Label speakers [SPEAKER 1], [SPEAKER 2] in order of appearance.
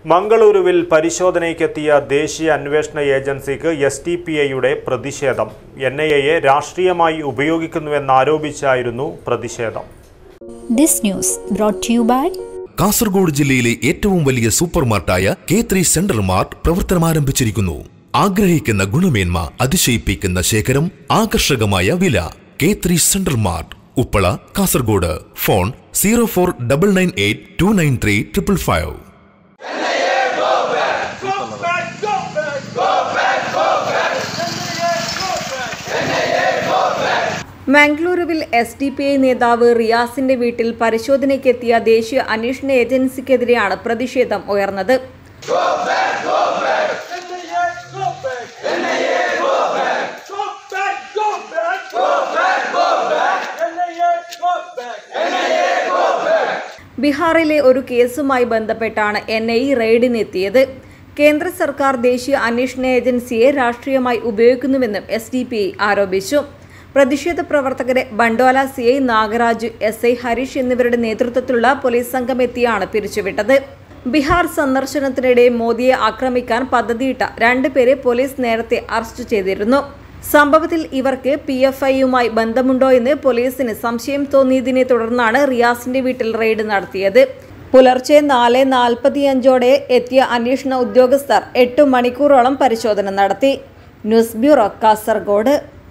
[SPEAKER 1] മംഗളൂരുവിൽ പരിശോധനയ്ക്കെത്തിയ ദേശീയ അന്വേഷണ ഏജൻസിക്ക് എസ് ടി പി ഐയുടെ പ്രതിഷേധം എൻ ഐ എയെ രാഷ്ട്രീയമായി ഉപയോഗിക്കുന്നുവെന്നാരോപിച്ചായിരുന്നു പ്രതിഷേധം
[SPEAKER 2] This news brought to you by
[SPEAKER 3] Kasaragod ജില്ലയിലെ ഏറ്റവും വലിയ സൂപ്പർ മാർട്ടായ കെ ത്രീ സെൻട്രൽ മാർട്ട് പ്രവർത്തനമാരംഭിച്ചിരിക്കുന്നു ആഗ്രഹിക്കുന്ന ഗുണമേന്മ അതിശയിപ്പിക്കുന്ന ശേഖരം ആകർഷകമായ വില K three central mart Uppala Kasaragod phone zero four double nine eight two nine three triple five
[SPEAKER 4] മംഗളൂരുവിൽ എസ് ഡി പി ഐ നേതാവ് റിയാസിന്റെ വീട്ടിൽ പരിശോധനയ്ക്കെത്തിയ ദേശീയ അന്വേഷണ ഏജൻസിക്കെതിരെയാണ് പ്രതിഷേധം ഉയർന്നത് ബീഹാറിലെ ഒരു കേസുമായി ബന്ധപ്പെട്ടാണ് എൻ ഐ റെയ്ഡിനെത്തിയത് കേന്ദ്ര സർക്കാർ ദേശീയ അന്വേഷണ ഏജൻസിയെ രാഷ്ട്രീയമായി ഉപയോഗിക്കുന്നുവെന്നും എസ് ഡി പി ഐ ആരോപിച്ചു പ്രതിഷേധ പ്രവർത്തകരെ ബണ്ടോല C I Nagaraj S I Harish എന്നിവരുടെ നേതൃത്വത്തിലുള്ള പോലീസ് സംഘം എത്തിയാണ് പിരിച്ചുവിട്ടത് ബീഹാർ സന്ദർശനത്തിനിടെ മോദിയെ ആക്രമിക്കാൻ പദ്ധതിയിട്ട രണ്ടുപേരെ പോലീസ് നേരത്തെ അറസ്റ്റ് ചെയ്തിരുന്നു സംഭവത്തിൽ ഇവർക്ക് പി എഫ് ഐയുമായി ബന്ധമുണ്ടോ എന്ന് പോലീസിന് സംശയം തോന്നിയതിനെ തുടർന്നാണ് റിയാസിന്റെ വീട്ടിൽ റെയ്ഡ് നടത്തിയത് പുലർച്ചെ നാല് നാൽപ്പത്തിയഞ്ചോടെ എത്തിയ അന്വേഷണ ഉദ്യോഗസ്ഥർ എട്ട് മണിക്കൂറോളം പരിശോധന നടത്തി ന്യൂസ് ബ്യൂറോ കാസർഗോഡ്